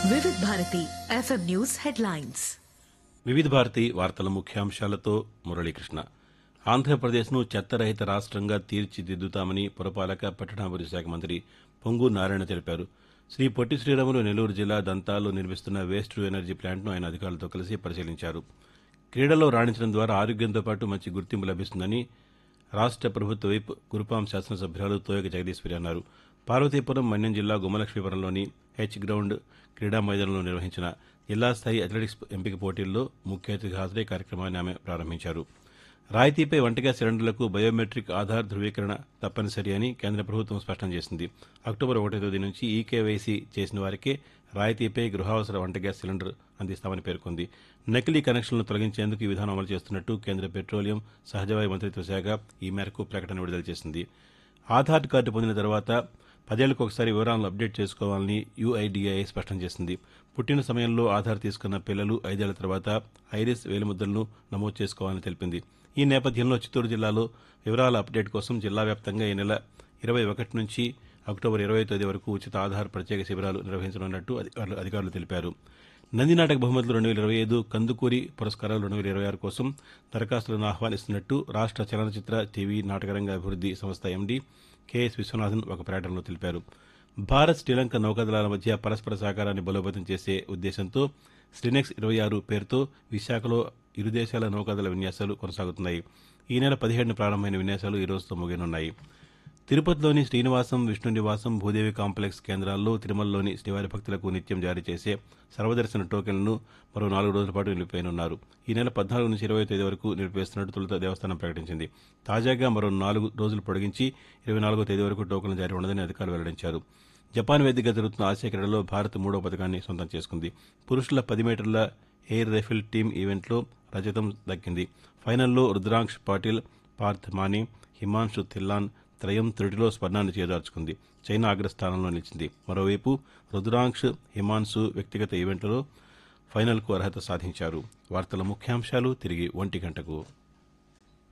వివిధ Bharati FM news headlines వివిధ భారతి వార్తల ముఖ్యాంశాలతో మురళీకృష్ణ ఆంధ్రప్రదేశ్ను చెత్తరహిత రాష్ట్రంగా తీర్చిదిద్దుతామని పురపాలక పట్టణాభివృద్ధి శాఖ మంత్రి పొంగు నారాయణ తెలిపారు శ్రీ పొట్టి శ్రీరాములు నెల్లూరు జిల్లా దంతాల్లో నిర్మిస్తున్న వేస్ట్ టు ఎనర్జీ ప్లాంట్ను ఆయన అధికారులతో కలిసి పరిశీలించారు క్రీడల్లో రాణించడం ద్వారా ఆరోగ్యంతో పాటు మంచి గుర్తింపు లభిస్తుందని రాష్ట్ర ప్రభుత్వ వైప్ గురుపాం శాసనసభ్యురాలు తోయక జగదీశ్వరి అన్నారు పార్వతీపురం మన్యం జిల్లా గుమ్మలక్ష్మీపురంలోని హెచ్ గ్రౌండ్ క్రీడా మైదానంలో నిర్వహించిన జిల్లా స్థాయి అథ్లెటిక్స్ ఎంపిక పోటీల్లో ముఖ్య అతిథిగా హాజరై కార్యక్రమాన్ని ఆమె ప్రారంభించారు రాయితీపై వంటగ్యాస్ సిలిండర్లకు బయోమెట్రిక్ ఆధార్ ధృవీకరణ తప్పనిసరి అని కేంద్ర ప్రభుత్వం స్పష్టం చేసింది అక్టోబర్ ఒకటో తేదీ నుంచి ఈకేవైసీ చేసిన వారికే రాయితీపై గృహావసర వంటగ్యాస్ సిలిండర్ అందిస్తామని పేర్కొంది నకిలీ కనెక్షన్లను తొలగించేందుకు ఈ విధానం అమలు చేస్తున్నట్టు కేంద్ర పెట్రోలియం సహజవాయు మంత్రిత్వ శాఖ ఈ మేరకు ప్రకటన విడుదల చేసింది ఆధార్ కార్డు పొందిన తర్వాత పదేళ్లకు ఒకసారి వివరాలను అప్డేట్ చేసుకోవాలని యుఐడిఐ స్పష్టం చేసింది పుట్టిన సమయంలో ఆధార్ తీసుకున్న పిల్లలు ఐదేళ్ల తర్వాత ఐరిస్ వేలిముద్రలను నమోదు చేసుకోవాలని తెలిపింది ఈ నేపథ్యంలో చిత్తూరు జిల్లాలో వివరాల అప్డేట్ కోసం జిల్లా వ్యాప్తంగా ఈ నెల ఇరవై ఒకటి నుంచి అక్టోబర్ ఇరవై తేదీ వరకు ఉచిత ఆధార్ ప్రత్యేక శిబిరాలు నిర్వహించనున్నట్టు అధికారులు అధికారులు తెలిపారు నంది నాటక బహుమతులు రెండు వేల ఇరవై ఐదు కందుకూరి పురస్కారాలు రెండు వేల ఇరవై ఆరు కోసం దరఖాస్తులను ఆహ్వానిస్తున్నట్టు రాష్ట్ర చలనచిత్ర టీవీ నాటకరంగ అభివృద్ధి సంస్థ ఎండీ కెఎస్ విశ్వనాథన్ ఒక ప్రకటనలో తెలిపారు భారత్ శ్రీలంక నౌకాదళాల మధ్య పరస్పర సహకారాన్ని బలోపేతం చేసే ఉద్దేశంతో శ్రీనెక్స్ ఇరవై ఆరు పేరుతో విశాఖలో ఇరు దేశాల నౌకాదళ విన్యాసాలు కొనసాగుతున్నాయి ఈ నెల పదిహేడున ప్రారంభమైన విన్యాసాలు ఈ రోజుతో ముగియనున్నాయి తిరుపతిలోని శ్రీనివాసం విష్ణు నివాసం భూదేవి కాంప్లెక్స్ కేంద్రాల్లో తిరుమలలోని శ్రీవారి భక్తులకు నిత్యం జారీ చేసే సర్వదర్శన టోకెన్లను మరో నాలుగు రోజుల పాటు నిలిపివేయనున్నారు ఈ నెల పద్నాలుగు నుంచి ఇరవై తేదీ వరకు నిలిపివేస్తున్నట్టు తొలుత దేవస్థానం ప్రకటించింది తాజాగా మరో నాలుగు రోజులు పొడిగించి ఇరవై నాలుగో తేదీ వరకు టోకెన్లు జారీ ఉండదని అధికారులు వెల్లడించారు జపాన్ వేదికగా జరుగుతున్న ఆసియా క్రీడలో భారత్ మూడో పథకాన్ని సొంతం చేసుకుంది పురుషుల పది మీటర్ల ఎయిర్ రైఫిల్ టీం ఈవెంట్లో రజతం దక్కింది ఫైనల్లో రుద్రాంక్ష్ పాటిల్ పార్థ్ మానే హిమాన్షు థిల్లాన్ త్రయం త్రుటిలో స్వర్ణాన్ని చేజార్చుకుంది చైనా అగ్రస్థానంలో నిలిచింది మరోవైపు రుద్రాంక్ష్ హిమాన్సు వ్యక్తిగత ఈవెంట్లలో ఫైనల్కు అర్హత సాధించారు వార్తల ముఖ్యాంశాలు తిరిగి ఒంటి గంటకు